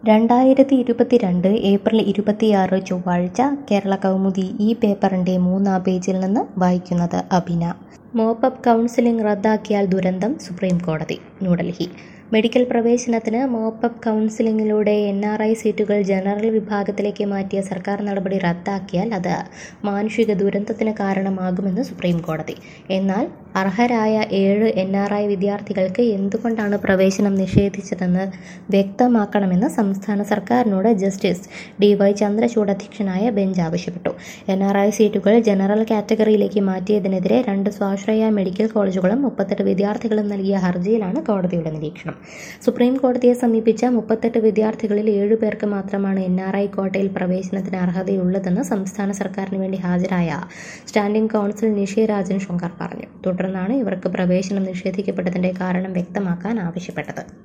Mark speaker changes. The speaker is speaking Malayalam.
Speaker 1: രണ്ടായിരത്തി ഇരുപത്തിരണ്ട് ഏപ്രിൽ ഇരുപത്തിയാറ് ചൊവ്വാഴ്ച കേരള കൗമുദി ഈ പേപ്പറിൻ്റെ മൂന്നാം പേജിൽ നിന്ന് വായിക്കുന്നത് അഭിന മോപ്പപ്പ് കൗൺസിലിംഗ് റദ്ദാക്കിയാൽ ദുരന്തം സുപ്രീം കോടതി ന്യൂഡൽഹി മെഡിക്കൽ പ്രവേശനത്തിന് മോപ്പപ്പ് കൗൺസിലിംഗിലൂടെ എൻ ആർ ഐ സീറ്റുകൾ ജനറൽ വിഭാഗത്തിലേക്ക് മാറ്റിയ സർക്കാർ നടപടി റദ്ദാക്കിയാൽ അത് മാനുഷിക ദുരന്തത്തിന് കാരണമാകുമെന്ന് സുപ്രീം കോടതി എന്നാൽ അർഹരായ ഏഴ് എൻ ആർ ഐ വിദ്യാർത്ഥികൾക്ക് എന്തുകൊണ്ടാണ് പ്രവേശനം നിഷേധിച്ചതെന്ന് വ്യക്തമാക്കണമെന്ന് സംസ്ഥാന സർക്കാരിനോട് ജസ്റ്റിസ് ഡി വൈ ചന്ദ്രചൂഡ് അധ്യക്ഷനായ ബെഞ്ച് ആവശ്യപ്പെട്ടു എൻ ആർ ഐ സീറ്റുകൾ ജനറൽ കാറ്റഗറിയിലേക്ക് മാറ്റിയതിനെതിരെ രണ്ട് സ്വാശ്രയ മെഡിക്കൽ കോളേജുകളും മുപ്പത്തെട്ട് വിദ്യാർത്ഥികളും നൽകിയ ഹർജിയിലാണ് കോടതിയുടെ നിരീക്ഷണം സുപ്രീം കോടതിയെ സമീപിച്ച മുപ്പത്തെട്ട് വിദ്യാർത്ഥികളിൽ ഏഴു പേർക്ക് മാത്രമാണ് എൻ ആർ ഐ കോട്ടയിൽ പ്രവേശനത്തിന് അർഹതയുള്ളതെന്ന് സംസ്ഥാന സർക്കാരിന് വേണ്ടി ഹാജരായ സ്റ്റാൻഡിംഗ് കൗൺസിൽ നിഷി രാജൻ ശങ്കർ പറഞ്ഞു തുടർന്നാണ് ഇവർക്ക് പ്രവേശനം നിഷേധിക്കപ്പെട്ടതിന്റെ കാരണം വ്യക്തമാക്കാൻ ആവശ്യപ്പെട്ടത്